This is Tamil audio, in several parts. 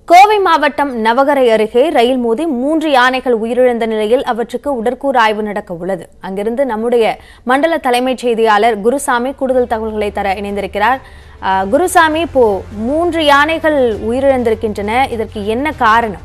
கோவை மாவட்டம் நவகரை அருகே ரயில் மோதி மூன்று யானைகள் உயிரிழந்த நிலையில் அவற்றுக்கு உடற்கூறு ஆய்வு நடக்க உள்ளது அங்கிருந்து நம்முடைய மண்டல தலைமைச் செய்தியாளர் குருசாமி கூடுதல் தகவல்களை தர இணைந்திருக்கிறார் அஹ், குருசாமி இப்போ மூன்று யானைகள் உயிரிழந்திருக்கின்றன இதற்கு என்ன காரணம்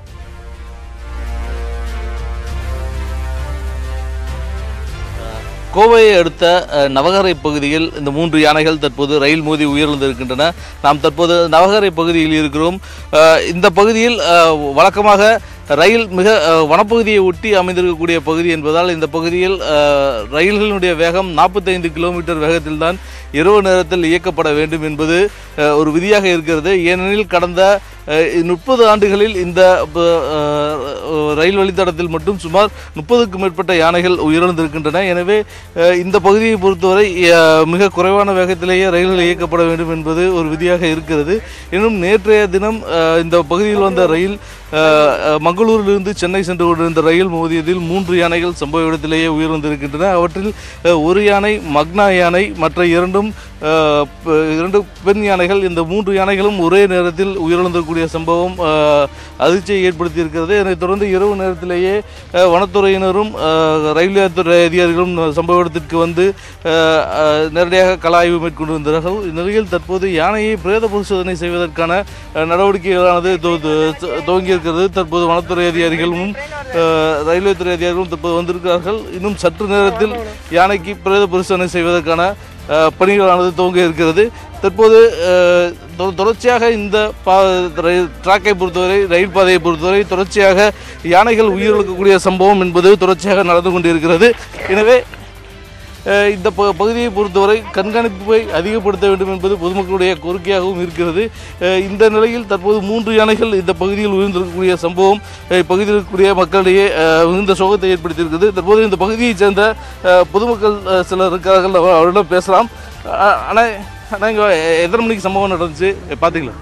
கோவையை அடுத்த அஹ், நவகரை பகுதியில் இந்த மூன்று யானைகள் தற்போது ரயில் மோதி உயிரிழந்திருக்கின்றன நாம் தற்போது நவகரை பகுதியில் இருக்கிறோம் அஹ், இந்த பகுதியில் அஹ், வழக்கமாக ரயில் மிக அஹ், வனப்பகுதியை ஒட்டி அமைந்திருக்கக்கூடிய பகுதி என்பதால் இந்த பகுதியில் அஹ், ரயில்களினுடைய வேகம் 45 கிலோமீட்டர் வேகத்தில்தான் இரவு நேரத்தில் இயக்கப்பட வேண்டும் என்பது அஹ், ஒரு விதியாக இருக்கிறது ஏனெனில் கடந்த முப்பது ஆண்டுகளில் இந்த ப- அஹ், ரயில் வழித்தடத்தில் மட்டும் சுமார் முப்பதுக்கும் மேற்பட்ட யானைகள் உயிரிழந்திருக்கின்றன எனவே அஹ், இந்த பகுதியை பொறுத்தவரை அஹ், மிக குறைவான வேகத்திலேயே ரயில்கள் இயக்கப்பட வேண்டும் என்பது ஒரு விதியாக இருக்கிறது இன்னும் நேற்றைய தினம் அஹ், இந்த பகுதியில் வந்த ரயில் அஹ், அஹ், மங்களூரிலிருந்து சென்னை சென்று கொண்டிருந்த ரயில் மோதியதில் மூன்று யானைகள் சம்பவ இடத்திலேயே உயிரிழந்திருக்கின்றன அவற்றில் அஹ், ஒரு யானை மக்னா யானை மற்ற இரண்டும் அஹ், ப- இரண்டு பெண் யானைகள் இந்த மூன்று யானைகளும் ஒரே நேரத்தில் உயிரிழந்திருக்கக்கூடிய சம்பவம் அஹ், அதிர்ச்சியை ஏற்படுத்தியிருக்கிறது இதனைத் தொடர்ந்து இரவு நேரத்திலேயே அஹ், வனத்துறையினரும் அஹ், ரயில்வே துறை அதிகாரிகளும் சம்பவ இடத்திற்கு வந்து அஹ், அஹ், நேரடியாக கள ஆய்வு மேற்கொண்டு வந்தார்கள் இந்நிலையில் தற்போது யானையை பிரேத பரிசோதனை செய்வதற்கான அஹ், நடவடிக்கைகளானது துவ- துவ- துவங்கியிருக்கிறது தற்போது வனத்துறை அதிகாரிகளும் அஹ், ரயில்வே துறை அதிகாரிகளும் தற்போது வந்திருக்கிறார்கள் இன்னும் சற்று நேரத்தில் யானைக்கு பிரேத பரிசோதனை செய்வதற்கான அஹ், பணிகளானது துவங்க இருக்கிறது தற்போது அஹ், தொ- தொடர்ச்சியாக இந்த பா ரயில் ட்ராக்கை பொறுத்தவரை ரயில் பாதையை பொறுத்தவரை தொடர்ச்சியாக யானைகள் உயிரிழக்கக்கூடிய சம்பவம் என்பது தொடர்ச்சியாக நடந்து கொண்டிருக்கிறது எனவே அஹ், இந்த ப பகுதியை பொறுத்தவரை கண்காணிப்பை அதிகப்படுத்த வேண்டும் என்பது பொதுமக்களுடைய கோரிக்கையாகவும் இருக்கிறது அஹ், இந்த நிலையில் தற்போது மூன்று யானைகள் இந்த பகுதியில் உயிர்ந்திருக்கக்கூடிய சம்பவம் அஹ், இப்பகுதியில் இருக்கக்கூடிய மக்களிடையே அஹ், மிகுந்த சோகத்தை ஏற்படுத்தியிருக்கிறது தற்போது இந்த பகுதியைச் சேர்ந்த அஹ், பொதுமக்கள் அஹ், சிலர் இருக்கிறார்கள் அவ- அவரிடம் பேசலாம் அஹ், அண்ணா அண்ணா இங்கே எத்தனை மணிக்கு சம்பவம் நடந்துச்சு பார்த்தீங்களா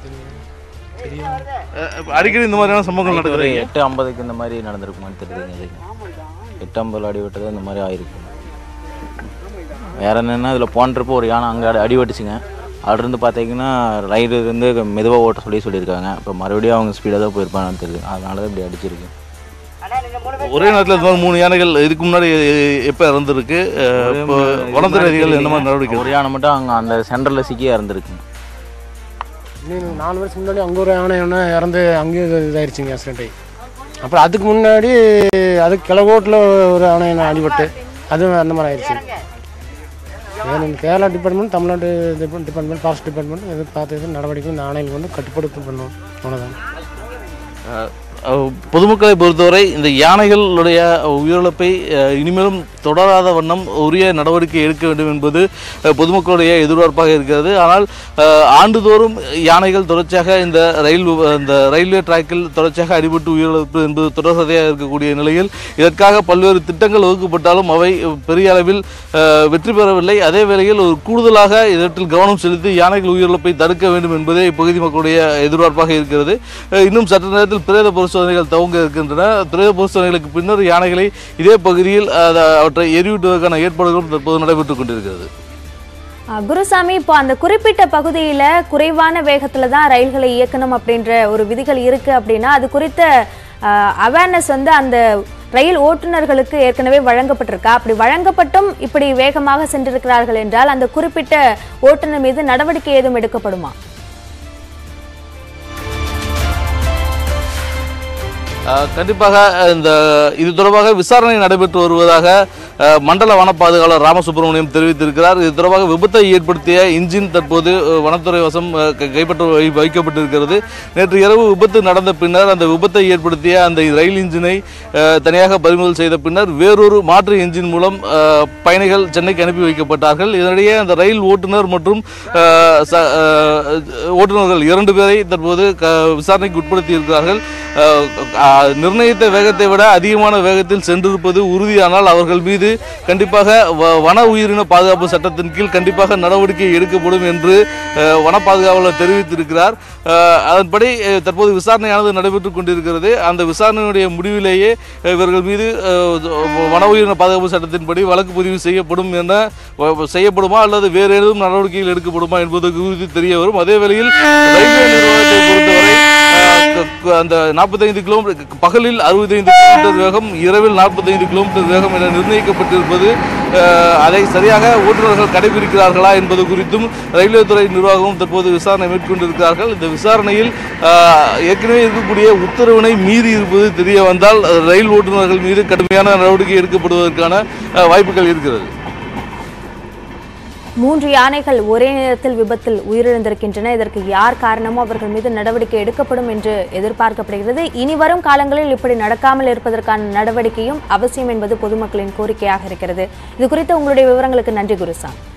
அஹ், அடிக்கடி இந்த மாதிரியான சம்பவங்கள் ஒரு நடக்குது எட்டு ஐம்பதுக்கு இந்த மாதிரி நடந்திருக்குமான்னு தெரியுதுங்க எட்டு ஐம்பது அடி விட்டது இந்த மாதிரி ஆயிருக்கு வேற என்னென்னா இதில் போன்றப்போ ஒரு யானை அங்கே அடி அடிபட்டுச்சுங்க அதுலேருந்து பார்த்தீங்கன்னா ரயில் வந்து மெதுவாக ஓட்ட சொல்லி சொல்லியிருக்காங்க இப்போ மறுபடியும் அவங்க ஸ்பீடாக தான் போயிருப்பாங்கன்னு தெரியுது அதனால தான் இப்படி அடிச்சிருக்கு ஒரே நேரத்தில் இந்த மாதிரி மூணு யானைகள் இதுக்கு முன்னாடி எப்போ இறந்துருக்கு அஹ், இப்போ வனத்துறை அதிகாரிகள் என்ன மாதிரி நடவடிக்கை ஒரு யானை மட்டும் அங்கே அந்த சென்டரில் சிக்கி இறந்துருக்கு இன்னும் நாலு வருஷம் முன்னாடி அங்கே ஒரு யானை ஒன்று இறந்து அங்கேயும் இது இதாயிருச்சுங்க ஆக்சிடென்ட் ஆகி அப்புறம் அதுக்கு முன்னாடி அதுக்கு கிழக்கோட்டில் ஒரு யானை என்ன அடிபட்டு அதுவும் அந்த மாதிரி ஆயிடுச்சு வேணும் இந்த Kerala department Tamil Nadu department forest department எது பார்த்து எது நடவடிக்கை இந்த ஆணைகள் வந்து கட்டுப்படுத்த பண்ணணும் அவ்வளோதான் அஹ், பொதுமக்களை பொறுத்தவரை இந்த யானைகளுடைய உயிரிழப்பை அஹ், இனிமேலும் தொடராத வண்ணம் உரிய நடவடிக்கை எடுக்க வேண்டும் என்பது அஹ், பொதுமக்களுடைய எதிர்பார்ப்பாக இருக்கிறது ஆனால் அஹ், ஆண்டுதோறும் யானைகள் தொடர்ச்சியாக இந்த ரயில் விப- இந்த ரயில்வே டிராக்கில் தொடர்ச்சியாக அடிபட்டு உயிரிழப்பு என்பது தொடர்கதையாக இருக்கக்கூடிய நிலையில் இதற்காக பல்வேறு திட்டங்கள் வகுக்கப்பட்டாலும் அவை பெரிய அளவில் அஹ், வெற்றி பெறவில்லை அதே வேளையில் ஒரு கூடுதலாக இதற்கில் கவனம் செலுத்தி யானைகள் உயிரிழப்பை தடுக்க வேண்டும் என்பதே இப்பகுதி மக்களுடைய எதிர்பார்ப்பாக இருக்கிறது அஹ், இன்னும் சற்று நேரத்தில் பிரேத பரிசோதனைகள் துவங்க இருக்கின்றன பிரேத பரிசோதனைகளுக்கு பின்னர் யானைகளை இதே பகுதியில் அஹ், அவற்றை எரியூட்டுவதற்கான ஏற்பாடுகளும் தற்போது நடைபெற்றுக் கொண்டிருக்கிறது அஹ், குருசாமி இப்போ அந்த குறிப்பிட்ட பகுதியில குறைவான வேகத்துல தான் ரயில்களை இயக்கணும் அப்படின்ற ஒரு விதிகள் இருக்கு அப்படின்னா அது குறித்த அவேர்னஸ் வந்து அந்த ரயில் ஓட்டுநர்களுக்கு ஏற்கனவே வழங்கப்பட்டிருக்கா அப்படி வழங்கப்பட்டும் இப்படி வேகமாக சென்றிருக்கிறார்கள் என்றால் அந்த குறிப்பிட்ட ஓட்டுநர் மீது நடவடிக்கை ஏதும் எடுக்கப்படுமா அஹ், கண்டிப்பாக இந்த இது தொடர்பாக விசாரணை நடைபெற்று வருவதாக அஹ், மண்டல வன பாதுகாவலர் ராமசுப்ரமணியம் தெரிவித்திருக்கிறார் இது தொடர்பாக விபத்தை ஏற்படுத்திய இன்ஜின் தற்போது அஹ், வனத்துறை வசம் அஹ், க- கைப்பற்ற வை- வைக்கப்பட்டிருக்கிறது நேற்று இரவு விபத்து நடந்த பின்னர் அந்த விபத்தை ஏற்படுத்திய அந்த ரயில் இன்ஜினை அஹ், தனியாக பறிமுதல் செய்த பின்னர் வேறொரு மாற்று இன்ஜின் மூலம் அஹ், பயணிகள் சென்னைக்கு அனுப்பி வைக்கப்பட்டார்கள் இதனிடையே அந்த ரயில் ஓட்டுநர் மற்றும் அஹ், ச- அஹ், ஓட்டுநர்கள் இரண்டு பேரை தற்போது க விசாரணைக்கு உட்படுத்தி இருக்கிறார்கள் அஹ், அஹ், நிர்ணயித்த வேகத்தை விட அதிகமான வேகத்தில் சென்றிருப்பது உறுதியானால் அவர்கள் மீது கண்டிப்பாக வ- வன உயிரின பாதுகாப்பு சட்டத்தின் கீழ் கண்டிப்பாக நடவடிக்கை எடுக்கப்படும் என்று அஹ், வன பாதுகாவலர் தெரிவித்திருக்கிறார் அஹ், அதன்படி அஹ், தற்போது விசாரணையானது நடைபெற்றுக் கொண்டிருக்கிறது அந்த விசாரணையுடைய முடிவிலேயே அஹ், இவர்கள் மீது அஹ், வன உயிரின பாதுகாப்பு சட்டத்தின்படி வழக்கு பதிவு செய்யப்படும் என வ- செய்யப்படுமா அல்லது வேறு ஏதும் நடவடிக்கைகள் எடுக்கப்படுமா என்பது குறித்து தெரிய வரும் அதே வேளையில் ரயில்வே நிர்வாகத்தை பொறுத்தவரை அஹ், க- கு- அந்த நாற்பத்தைந்து கிலோமீட்டர் பகலில் அறுபத்தைந்து கிலோமீட்டர் வேகம் இரவில் நாற்பத்தைந்து கிலோமீட்டர் வேகம் என நிர்ணயிக்கப்பட்டிருப்பது அஹ், அதை சரியாக ஓட்டுநர்கள் கடைபிடிக்கிறார்களா என்பது குறித்தும் ரயில்வே துறை நிர்வாகமும் தற்போது விசாரணை மேற்கொண்டிருக்கிறார்கள் இந்த விசாரணையில் அஹ், ஏற்கனவே இருக்கக்கூடிய உத்தரவினை மீறி இருப்பது தெரிய வந்தால் அஹ், ரயில் ஓட்டுநர்கள் மீது கடுமையான நடவடிக்கை எடுக்கப்படுவதற்கான அஹ், வாய்ப்புகள் இருக்கிறது மூன்று யானைகள் ஒரே நேரத்தில் விபத்தில் உயிரிழந்திருக்கின்றன இதற்கு யார் காரணமோ அவர்கள் மீது நடவடிக்கை எடுக்கப்படும் என்று எதிர்பார்க்கப்படுகிறது இனி வரும் காலங்களில் இப்படி நடக்காமல் இருப்பதற்கான நடவடிக்கையும் அவசியம் என்பது பொதுமக்களின் கோரிக்கையாக இருக்கிறது இது குறித்த உங்களுடைய விவரங்களுக்கு நன்றி குருசாமி